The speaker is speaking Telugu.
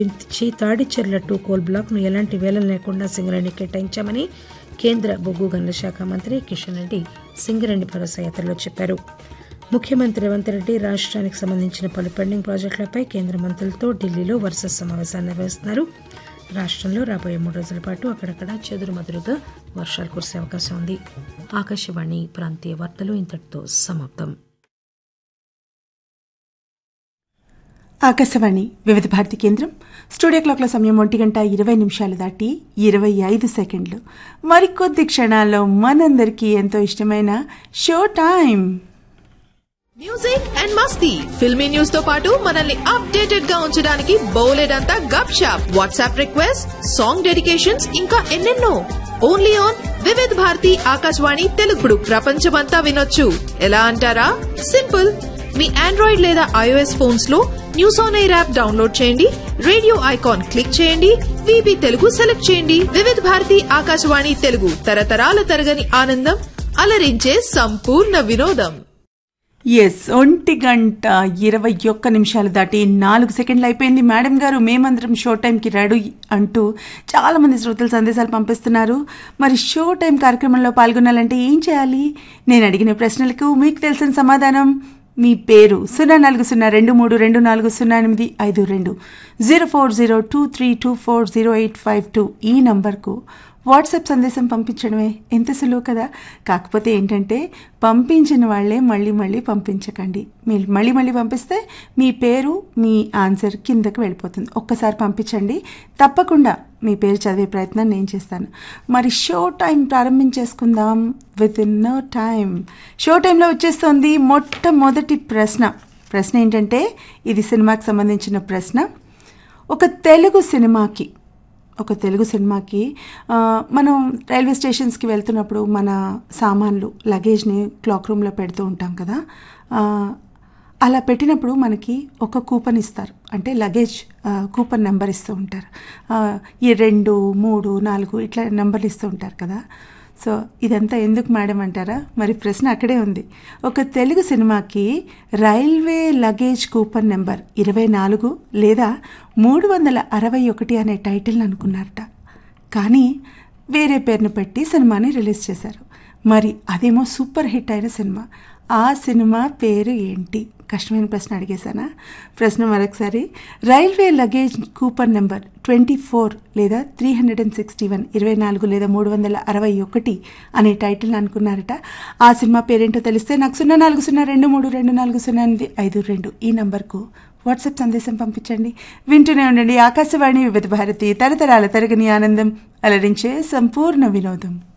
ఇచ్చి తాడిచెర్ల టూ కోల్ బ్లాక్ను ఎలాంటి వేలం లేకుండా సింగరేణి కేటాయించామని కేంద్ర బొగ్గు గనుల శాఖ మంత్రి కిషన్ రెడ్డి సింగరేణి భరోసా యాత్రలో చెప్పారు ముఖ్యమంత్రి రేవంత్ రెడ్డి రాష్ట్రానికి సంబంధించిన పలు పెండింగ్ ప్రాజెక్టులపై కేంద్ర మంత్రులతో ఢిల్లీలో వరుస సమావేశాలు నిర్వహిస్తున్నారు రాష్ట్రంలో రాబోయే మూడు రోజుల పాటు అక్కడక్కడ చెదురుమదురుగా వర్షాలు కురిసే అవకాశం ఉంది ఆకాశవాణి ప్రాంతీయ వార్తలు ఇంతటితో సమాప్తం ఆకాశవాణి వివిధ భారతి కేంద్రం స్టూడియో క్లాక్ల సమయం ఒంటి గంట ఇరవై నిమిషాలు దాటి ఇరవై ఐదు సెకండ్లు మరికొద్ది క్షణాల్లో మనందరికీ ఎంతో ఇష్టమైన షో టైం మ్యూజిక్ అండ్ మస్తీ ఫిల్మీ న్యూస్ తో పాటు మనల్ని అప్డేటెడ్ గా ఉంచడానికి బౌలెడంతా గప్ shop WhatsApp request song dedications ఇంకా ఎన్నెన్నో ఓన్లీ ఆన్ వివిధ్ భారతి ఆకాశవాణి తెలుగుడు ప్రపంచమంతా వినొచ్చు ఎలా అంటారా సింపుల్ మీ ఆండ్రాయిడ్ లేదా ఐఓఎస్ ఫోన్స్ లో News on AIR app download చేయండి రేడియో ఐకాన్ క్లిక్ చేయండి విబి తెలుగు సెలెక్ట్ చేయండి వివిధ్ భారతి ఆకాశవాణి తెలుగు తరతరాల తరగని ఆనందం అలరించే సంపూర్ణ వినోదం ఎస్ ఒంటి గంట ఇరవై ఒక్క నిమిషాలు దాటి నాలుగు సెకండ్లు అయిపోయింది మేడం గారు మేమందరం షో టైంకి రెడీ అంటూ చాలామంది శ్రోతలు సందేశాలు పంపిస్తున్నారు మరి షో టైం కార్యక్రమంలో పాల్గొనాలంటే ఏం చేయాలి నేను అడిగిన ప్రశ్నలకు మీకు తెలిసిన సమాధానం మీ పేరు సున్నా నాలుగు సున్నా రెండు మూడు రెండు నాలుగు సున్నా ఎనిమిది ఐదు రెండు zero four zero two three two four zero eight five two ఈ నంబర్కు వాట్సాప్ సందేశం పంపించడమే ఎంత సులువు కదా కాకపోతే ఏంటంటే పంపించిన వాళ్ళే మళ్ళీ మళ్ళీ పంపించకండి మీరు మళ్ళీ మళ్ళీ పంపిస్తే మీ పేరు మీ ఆన్సర్ కిందకి వెళ్ళిపోతుంది ఒక్కసారి పంపించండి తప్పకుండా మీ పేరు చదివే ప్రయత్నం నేను చేస్తాను మరి షో టైం ప్రారంభించేసుకుందాం with in no time show టైంలో వచ్చేస్తుంది మొట్టమొదటి ప్రశ్న ప్రశ్న ఏంటంటే ఇది సినిమాకి సంబంధించిన ప్రశ్న ఒక తెలుగు సినిమాకి ఒక తెలుగు సినిమాకి ఆ, మనం రైల్వే స్టేషన్స్కి వెళ్తున్నప్పుడు మన సామాన్లు లగేజ్ని క్లాక్ రూమ్లో పెడుతూ ఉంటాం కదా ఆ, అలా పెట్టినప్పుడు మనకి ఒక కూపన్ ఇస్తారు అంటే లగేజ్ ఆ, కూపన్ నెంబర్ ఇస్తూ ఉంటారు ఆ, ఈ రెండు మూడు నాలుగు ఇట్లా నెంబర్లు ఇస్తూ ఉంటారు కదా సో ఇదంతా ఎందుకు మేడం అంటారా మరి ప్రశ్న అక్కడే ఉంది ఒక తెలుగు సినిమాకి రైల్వే లగేజ్ కూపన్ నెంబర్ ఇరవై నాలుగు లేదా మూడు వందల అరవై ఒకటి అనే టైటిల్ అనుకున్నారట కానీ వేరే పేరును పెట్టి సినిమాని రిలీజ్ చేశారు మరి అదేమో సూపర్ హిట్ అయిన సినిమా ఆ సినిమా పేరు ఏంటి కష్టమైన ప్రశ్న అడిగేశానా ప్రశ్న మరొకసారి railway luggage coupon number twenty four లేదా three hundred and sixty one ఇరవై నాలుగు లేదా మూడు వందల అరవై ఒకటి అనే టైటిల్ అనుకున్నారట ఆ సినిమా పేరేంటో తెలిస్తే నాకు సున్నా నాలుగు సున్నా రెండు మూడు రెండు నాలుగు సున్నా ఎనిమిది ఐదు రెండు ఈ నంబర్కు వాట్సాప్ సందేశం పంపించండి వింటూనే ఉండండి ఆకాశవాణి వివిధ భారతి తరతరాల తరగని ఆనందం అలరించే సంపూర్ణ వినోదం